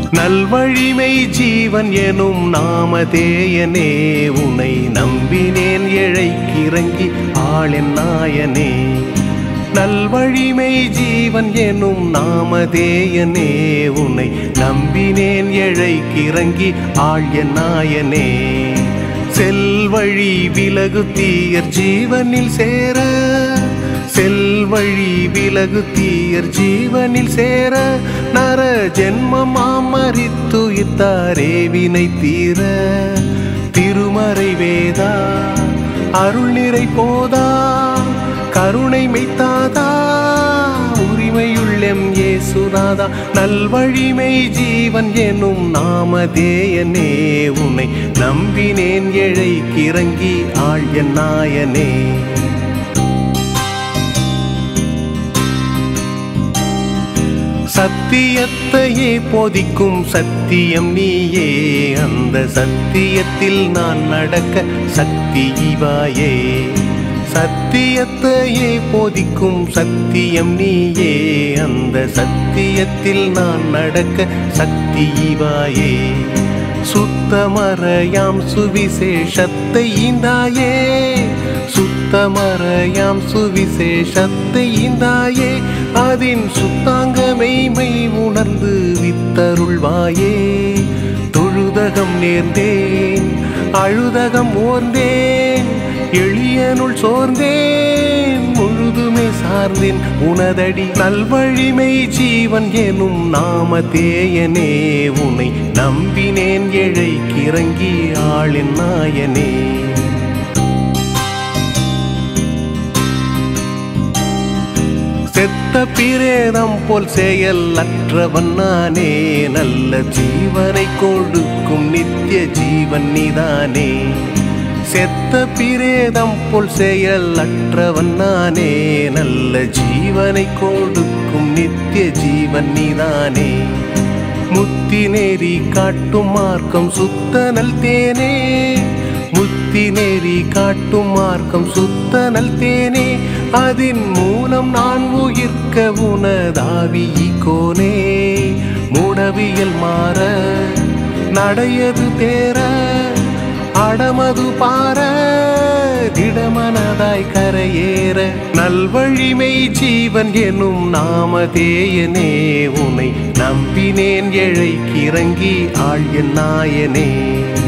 நல்வழிமை ஜீவன் எனும் நாமதேயனே உனை நம்பினேன் இழைக்கிறங்கி ஆளின் நாயனே நல்வழிமை ஜீவன் எனும் நாமதேயனே உனை நம்பினேன் இழைக்கிறங்கி ஆழ்ய நாயனே செல்வழி விலகு தீயர் ஜீவனில் சேர செல்வழி விலகு தீயர் ஜீவனில் சேர நர ஜென்மமாம் மறித்துயிர்த்தாரே வினை தீர திருமறை வேதா அருள் நிறை போதா கருணை மெய்த்தாதா உரிமையுள்ளெம் ஏசுநாதா நல்வழிமை ஜீவன் எனும் நாமதேயனே உன்னை நம்பினேன் இழைக்கிறங்கி ஆழ்ய நாயனே சத்தியத்தையே போதிக்கும் சத்தியம் நீயே அந்த சத்தியத்தில் நான் நடக்க சக்தி இவாயே சத்தியத்தையே போதிக்கும் சத்தியம் நீயே அந்த சத்தியத்தில் நான் நடக்க சக்தி இவாயே சுத்தமறையாம் சுவிசேஷத்தை ஈந்தாயே சுத்தமறையாம் சுவிசேஷத்தை ஈந்தாயே அதின் சுத்தாங்கமெய்மை உணர்ந்து வித்தருள்வாயே தொழுதகம் நேர்ந்தேன் அழுதகம் ஓர்ந்தேன் எளியனுள் சோர்ந்தேன் முழுதுமே சார்ந்தேன் உனதடி நல்வழிமை ஜீவன் எனும் நாமதேயனே உனை நம்பினேன் இழைக்கிறங்கி ஆளின் நாயனே செத்த பிரேதம் போல் செயல் அற்றவன் நானே நல்ல ஜீவனை கொடுக்கும் நித்திய ஜீவன் நீதானே செத்த பிரேதம் போல் செயல் அற்றவன் நானே நல்ல ஜீவனை கொடுக்கும் நித்திய ஜீவன் நீதானே முத்தி நெறி காட்டும் மார்க்கம் சுத்தனல் தேனே முத்தி நெறி காட்டும் மார்க்கம் சுத்தனல் தேனே அதின் மூலம் நான் உயிர்க்க உனதாவி கோனே முடவியல் மாற நடையது தேர அடமது பார திடமனதாய் கரையேற நல்வழிமை ஜீவன் எனும் நாமதேயனே உனை நம்பினேன் இழைக்கிறங்கி ஆழ்ய நாயனே